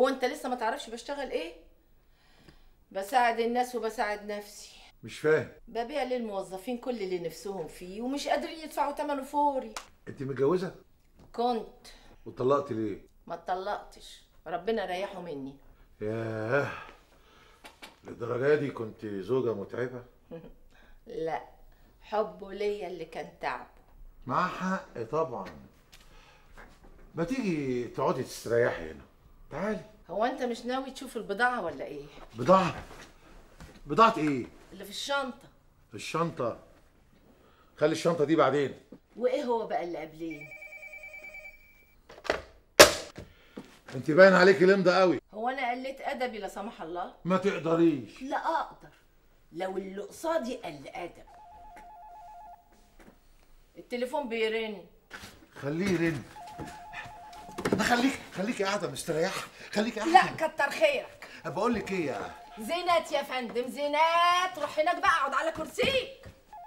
هو انت لسه ما تعرفش بشتغل ايه بساعد الناس وبساعد نفسي مش فاهم ببيع للموظفين كل اللي نفسهم فيه ومش قادرين يدفعوا ثمنه فوري انت متجوزه كنت وطلقت ليه ما اتطلقتش ربنا ريحه مني ياه للدرجه دي كنت زوجه متعبه لا حبه ليا اللي كان تعبه مع حق طبعا ما تيجي تقعدي تستريحي هنا تعالي هو انت مش ناوي تشوف البضاعة ولا ايه بضاعه بضاعه ايه اللي في الشنطة الشنطه خلي الشنطه دي بعدين وايه هو بقى اللي قبلين انت باين عليكي لمده قوي هو انا قلت ادبي لا سمح الله ما تقدريش لا اقدر لو اللي قصادي قل ادب التليفون بيرن خليه يرن خليك خليكي قاعده مستريحه خليكي قاعده لا كتر خيرك بقول لك ايه يا زينات يا فندم زينات روح هناك بقى اقعد على كرسيك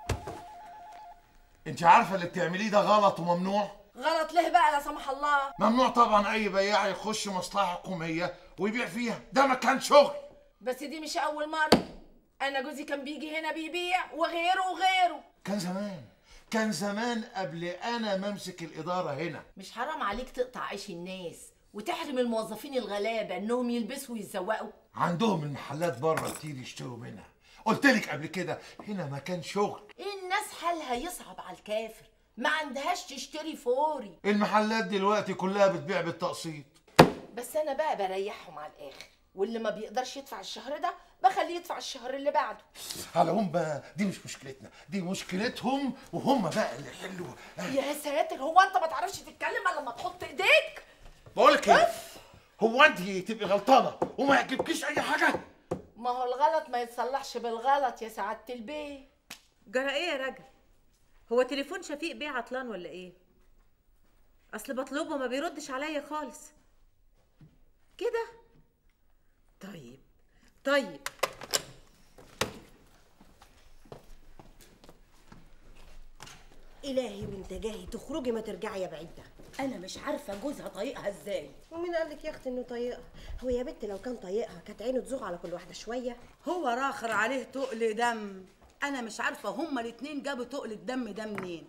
انت عارفه اللي بتعمليه ده غلط وممنوع غلط ليه بقى لا سمح الله ممنوع طبعا اي بياع يخش مصلحه حكوميه ويبيع فيها ده مكان شغل بس دي مش اول مره انا جوزي كان بيجي هنا بيبيع وغيره وغيره كان زمان كان زمان قبل انا ممسك الاداره هنا مش حرام عليك تقطع عيش الناس وتحرم الموظفين الغلابه انهم يلبسوا ويتزوقوا عندهم المحلات بره كتير يشتروا منها قلت لك قبل كده هنا مكان شغل الناس حالها يصعب على الكافر ما عندهاش تشتري فوري المحلات دلوقتي كلها بتبيع بالتقسيط بس انا بقى بريحهم على الاخر واللي ما بيقدرش يدفع الشهر ده بخليه يدفع الشهر اللي بعده على هم بقى دي مش مشكلتنا دي مشكلتهم وهم بقى اللي يحلوها يا ساتر هو انت ما تعرفش تتكلم الا لما تحط ايديك بقول لك ايه هو انت تبقي غلطانه وما يعجبكيش اي حاجه ما هو الغلط ما يتصلحش بالغلط يا سعاده البيه جرى ايه يا راجل هو تليفون شفيق بيه عطلان ولا ايه اصل بطلبه ما بيردش عليا خالص كده طيب طيب إلهي وانت جاي تخرجي ما ترجعي يا بعيدة انا مش عارفه جوزها طايقها ازاي ومين قال لك يا اختي انه طايقها هو يا بنت لو كان طايقها كانت عينه تزوغ على كل واحدة شوية هو راخر عليه تقل دم انا مش عارفه هما الاتنين جابوا تقل الدم ده منين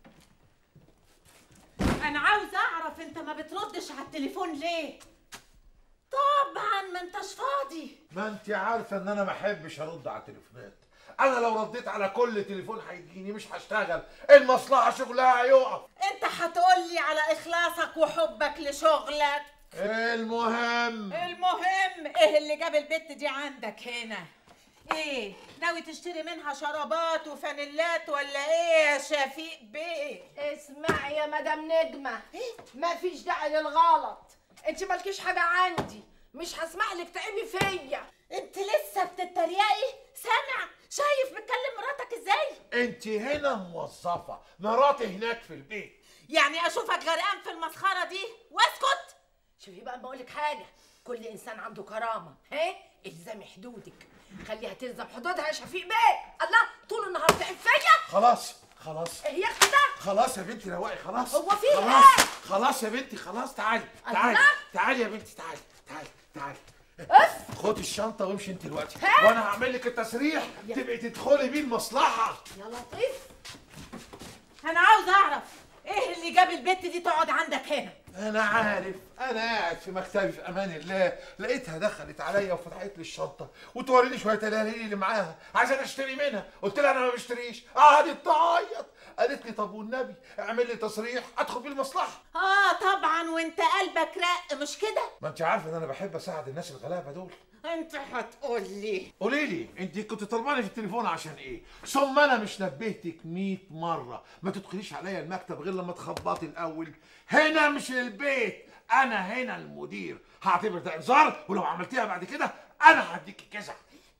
انا عاوزه اعرف انت ما بتردش على التليفون ليه طبعا ما انتش فاضي ما انت عارفه ان انا ما احبش ارد على التليفونات انا لو رديت على كل تليفون هيجيني مش هشتغل المصلحه شغلها هيقف انت هتقولي على اخلاصك وحبك لشغلك المهم المهم ايه اللي جاب البت دي عندك هنا ايه ناوي تشتري منها شرابات وفانيلات ولا ايه يا شفيق بيه اسمعي يا مدام نجمه ما فيش داعي للغلط انت مالكيش حاجه عندي مش هسمح لك تعمي فيا انت لسه بتتريقي سامع شايف بتكلم مراتك ازاي انت هنا موظفه مراتي هناك في البيت يعني اشوفك غرقان في المسخره دي واسكت شوفي بقى بقول لك حاجه كل انسان عنده كرامه ها الزمي حدودك خليها تلزم حدودها يا شفيق بيه الله طول النهار تعب فيا خلاص خلاص ايه يا اختي ده خلاص يا بنتي روقي خلاص هو في خلاص إيه؟ خلاص يا بنتي خلاص تعالي الله. تعالي تعالي يا بنتي تعالي تعالي تعالي اف خدي الشنطه وامشي انت دلوقتي ها؟ وانا هعمل لك التسريح تبقي تدخلي بيه المصلحه يا لطيف انا عاوز اعرف ايه اللي جاب البت دي تقعد عندك هنا انا عارف انا قاعد في مكتبي في امان الله لقيتها دخلت عليا وفتحت لي الشنطه وتوريني شويه تلاليل اللي معاها عايزه اشتري منها قلت لها انا ما بشتريش قعدت تعيط قالت لي طب والنبي اعمل لي تصريح ادخل بيه المصلحه اه طبعا وانت قلبك رق مش كده ما انت عارفه ان انا بحب اساعد الناس الغلابه دول انت هتقول لي قولي لي انت كنت طلباني في التليفون عشان ايه ثم انا مش نبهتك 100 مره ما تدخليش عليا المكتب غير لما تخبطي الاول هنا مش البيت انا هنا المدير هعتبر ده انذار ولو عملتيها بعد كده انا هديكي كذا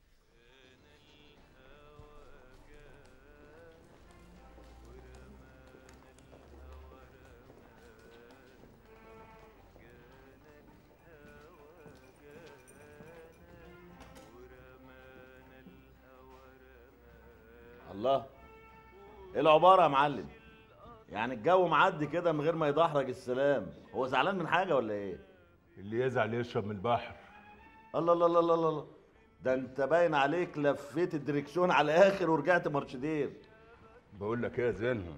الله ايه العباره يا معلم يعني الجو معدي كده من غير ما يدحرج السلام هو زعلان من حاجه ولا ايه اللي يزعل يشرب من البحر الله الله الله الله الله ده انت باين عليك لفيت الدريكسيون على الاخر ورجعت مرشدين بقول لك ايه يا زينهم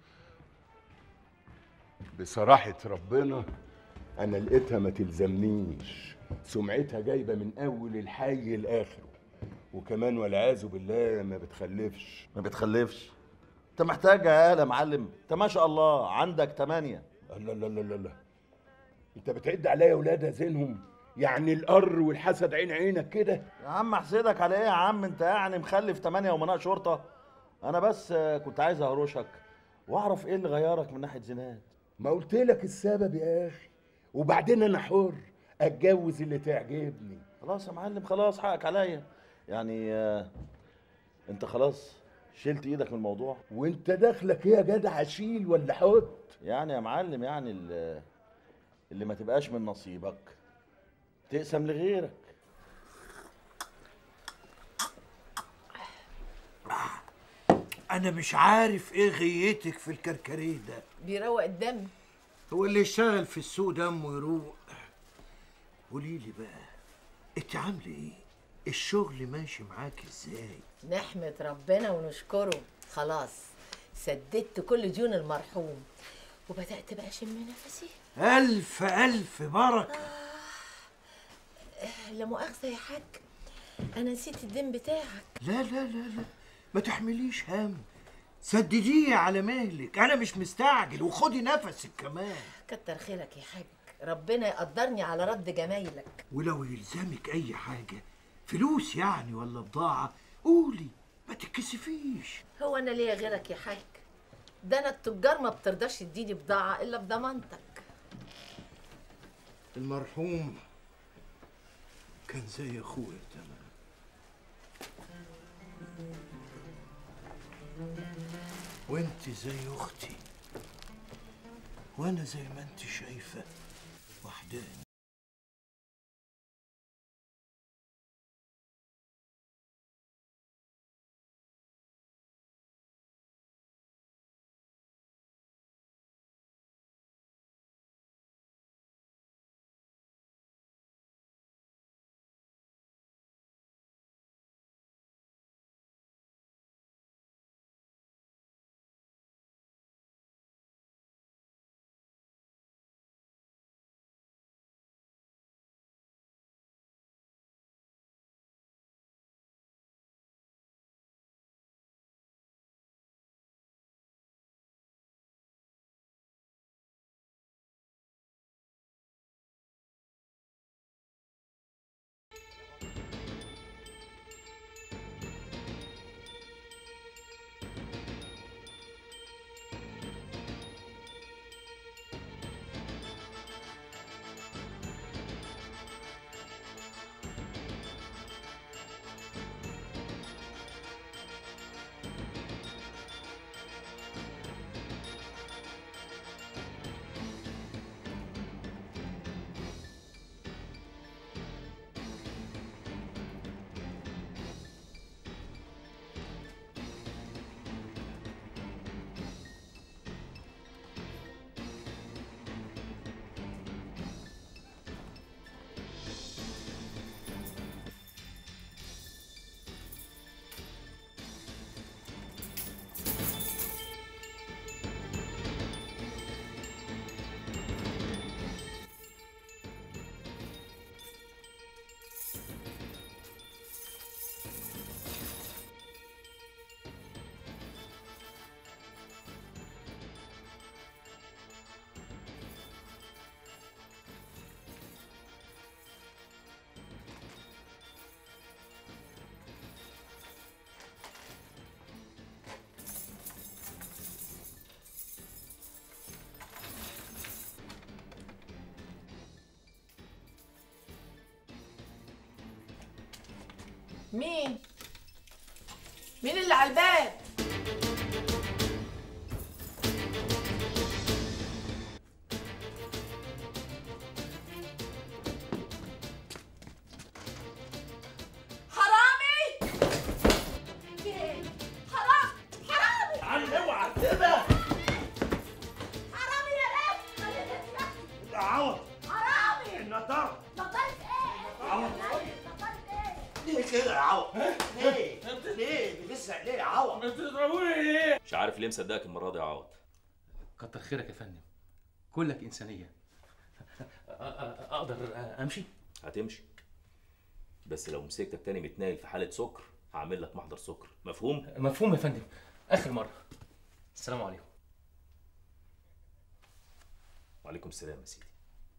بصراحة ربنا أنا لقيتها ما تلزمنيش سمعتها جايبة من أول الحي لآخره وكمان والعياذ بالله ما بتخلفش ما بتخلفش انت محتاج عيال يا معلم انت ما شاء الله عندك تمانية الله الله الله الله الله أنت بتعد عليا ولاد زينهم يعني القر والحسد عين عينك كده يا عم احسدك على ايه يا عم انت يعني مخلف تمانية ومناء شرطة انا بس آه، كنت عايز اهرشك واعرف ايه اللي غيرك من ناحية زينات ما قلت لك السبب يا أخي وبعدين أنا حر أتجوز اللي تعجبني خلاص يا معلم خلاص حقك عليا يعني آه، انت خلاص شلت ايدك من الموضوع وانت داخلك ايه يا جدع اشيل ولا حط يعني يا معلم يعني اللي, اللي ما تبقاش من نصيبك تقسم لغيرك انا مش عارف ايه غيتك في الكركريه ده بيروق الدم هو اللي يشتغل في السوق دمه يروق قولي لي بقى انت عامله ايه الشغل ماشي معاك ازاي نحمد ربنا ونشكره خلاص سددت كل ديون المرحوم وبدأت بقى أشم نفسي الف الف بركه لا مؤاخذة يا حاج أنا نسيت الدين بتاعك لا لا لا لا ما تحمليش هم سدديه على مهلك انا مش مستعجل وخدي نفسك كمان كتر خيرك يا حاج ربنا يقدرني على رد جمايلك ولو يلزمك اي حاجه فلوس يعني ولا بضاعه قولي ما تتكسفيش هو أنا ليا غيرك يا حاج ده أنا التجار ما بترضاش تديني بضاعة إلا بضمانتك المرحوم كان زي اخويا تمام وانت زي اختي وانا زي ما انت شايفه وحداني مين؟ مين اللي على الباب؟ حرامي! فين؟ حرام! حرامي! تعالي اوعى كده حرامي يا ريت! خليني أسمع. عوض حرامي! الناس نضاره نضارة ايه؟ نضارة ايه؟ ليه كده يا عوض؟ ليه؟ ليه؟ بتسرق ليه يا عوض؟ مش عارف ليه مصدقك المره دي يا عوض كتر خيرك يا فندم كلك انسانيه أ- أ- اقدر امشي هتمشي بس لو مسكتك تاني متنايل في حاله سكر هعمل لك محضر سكر مفهوم مفهوم يا فندم اخر مره السلام عليكم وعليكم السلام يا سيدي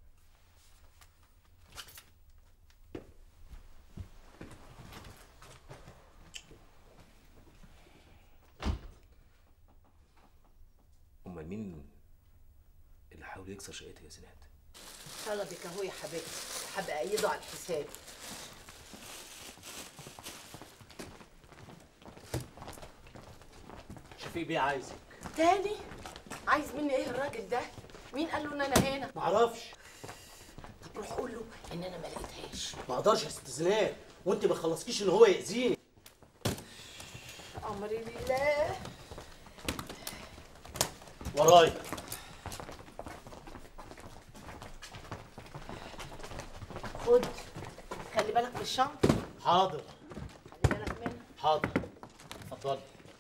امال مين اللي حاول يكسر شقتها يا زينات طلبك اهو يا حبيبتي هبقى ايده على الحساب شفيق بيه عايزك تاني عايز مني ايه الراجل ده مين قال له ان انا هنا معرفش طب روح قول له ان انا ما لقيتهاش ما اقدرش يا ست زينات وانت ما خلصكيش ان هو يأذيني امري لله ورايا خد خلي بالك من الشنطه حاضر خلي بالك منها حاضر اتفضلي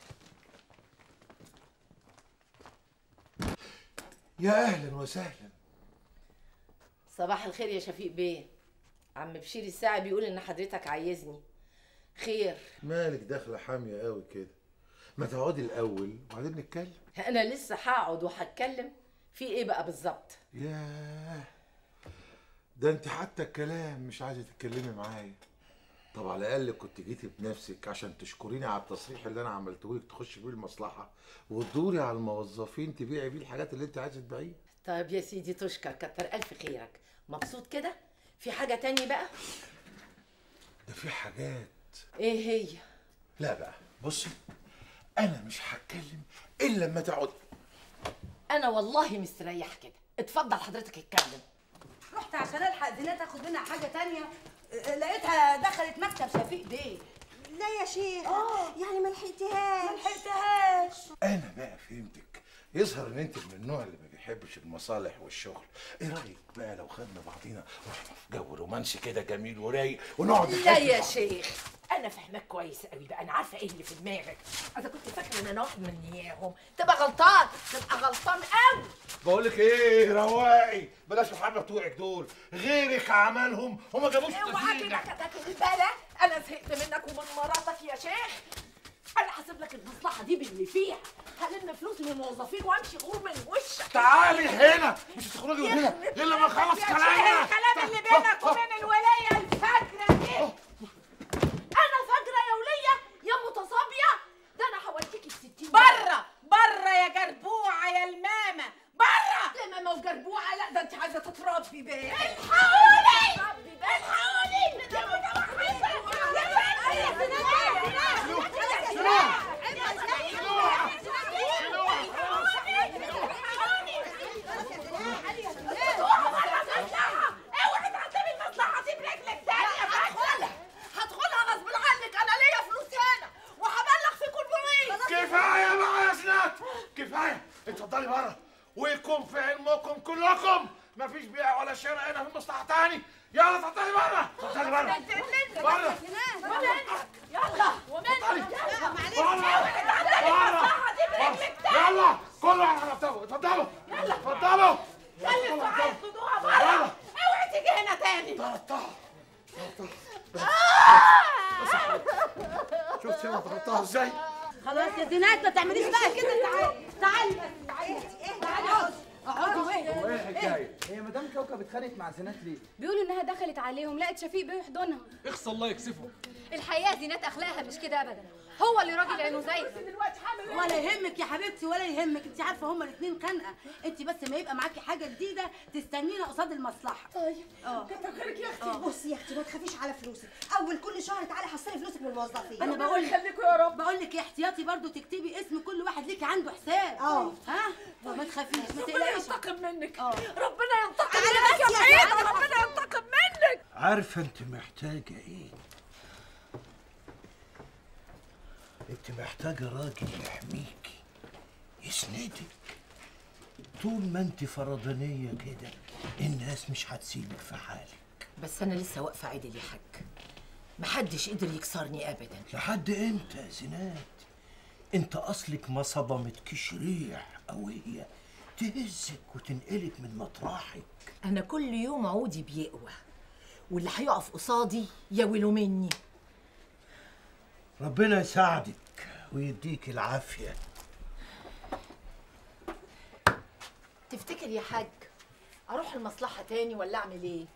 يا اهلا وسهلا صباح الخير يا شفيق بيه عم بشير الساعة بيقول ان حضرتك عايزني خير مالك داخله حاميه قوي كده ما تقعدي الاول وبعدين نتكلم انا لسه هقعد وهتكلم في ايه بقى بالظبط ياه ده انت حتى الكلام مش عايزه تتكلمي معايا طب على الاقل كنت جيتي بنفسك عشان تشكريني على التصريح اللي انا عملته لك تخشي بيه المصلحه وتدوري على الموظفين تبيعي بيه الحاجات اللي انت عايزه تبيعيها طيب يا سيدي تشكر كتر الف خيرك مبسوط كده في حاجة تاني بقى ده في حاجات ايه هي لا بقى بصي انا مش هتكلم الا لما تقعدي انا والله مستريح كده اتفضل حضرتك اتكلم رحت عشان الحق زينات اخد منها حاجه تانية اه، لقيتها دخلت مكتب شفيق بيه لا يا شيخ يعني ما لحقتهاش ما لحقتهاش انا بقى فهمتك يظهر ان انت من النوع اللي ما بيحبش المصالح والشغل ايه رايك بقى لو خدنا بعضينا ورحنا في جو رومانسي كده جميل ورايق ونقعد لا نحكي يا بعض. شيخ انا فاهمك كويس قوي بقى انا عارفه ايه اللي في دماغك اذا كنت فاكره ان انا واحد من اياهم تبقى غلطان تبقى غلطان قوي بقول لك ايه رواقي بلاش الحبه بتوعك دول غيرك عملهم وما جابوش اوعى كده نتيجه كتاكل البلا انا زهقت منك ومن مراتك يا شيخ انا هسيب لك المصلحه دي باللي فيها هلم فلوس من الموظفين وامشي غور من وشك تعالي هنا مش هتخرجي من هنا غير لما نخلص يا كلامنا شيخ الكلام اللي بينك وبين الولية الفجرة دي أنا فجرة يا ولية يا متصابية ده أنا هوديكي الستين بره بره يا جربوعه يا المامه بره لما ما جربوعة لا ده أنت عايزة تتربي بيه الحقوني الحقوني يا اوعي تعتبي المصلحة دي برجلك تاني يا هدخلها هدخلها غصب عنك أنا ليا فلوس هنا وهبلغ فيكم البوليس كفايه بقى يا زنات كفايه اتفضلي بره ويكون في علمكم كلكم مفيش بيع ولا شراء هنا في مصلحه تاني يلا اتفضلي بره اتفضلي بره بره يلا ومنك بره يلا كله على مكتبه اتفضلوا اتفضلوا خلي الساعات خدوها بره اوعي تيجي هنا تاني شفت انا ضغطتها ازاي خلاص يا زينات ما تعمليش بقى كده تعالي تعالي بس تعالي تعالي اقعدي اقعدي واهدي ايه الحكايه؟ هي مدام كوكب اتخانقت مع زينات ليه؟ بيقولوا انها دخلت عليهم لقت شفيق بيحضنها اخص الله يكسفه الحقيقه زينات اخلاقها مش كده ابدا هو اللي راجل عينه زي ولا يهمك يا حبيبتي ولا يهمك انت عارفه هما الاثنين خانقه انت بس ما يبقى معاكي حاجه جديده تستنينا قصاد المصلحه طيب اه كتر خيرك يا اختي بصي يا اختي ما تخافيش على فلوسك اول كل شهر تعالي حصلي فلوسك من الموظفين انا بقول لك يا رب بقول لك يا احتياطي برضو تكتبي اسم كل واحد ليكي عنده حساب اه. ها ما تخافيش ما ربنا تقلقيش ينتقم منك اه. ربنا ينتقم تعالي منك بس يا يا بعيد زينات. ربنا ينتقم منك عارفة انت محتاجة ايه انت محتاجة راجل يحميكي يسندك طول ما انت فرضانية كده الناس مش هتسيبك في حالك بس انا لسه واقفه عدل يا حاج محدش قدر يكسرني ابدا لحد امتى يا زينات انت اصلك ما صدمتكش ريح قويه تهزك وتنقلك من مطرحك انا كل يوم عودي بيقوى واللي هيقف قصادي يا مني ربنا يساعدك ويديك العافيه تفتكر يا حاج اروح المصلحه تاني ولا اعمل ايه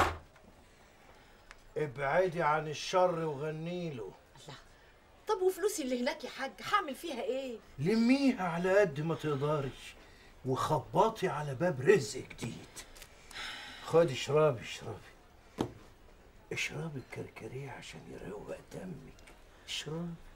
ابعدي عن الشر وغنيله طب وفلوسي اللي هناك يا حاج هعمل فيها ايه لميها على قد ما تقدري وخبطي على باب رزق جديد خدي اشربي اشربي اشربي الكركريه عشان يروق دمك اشربي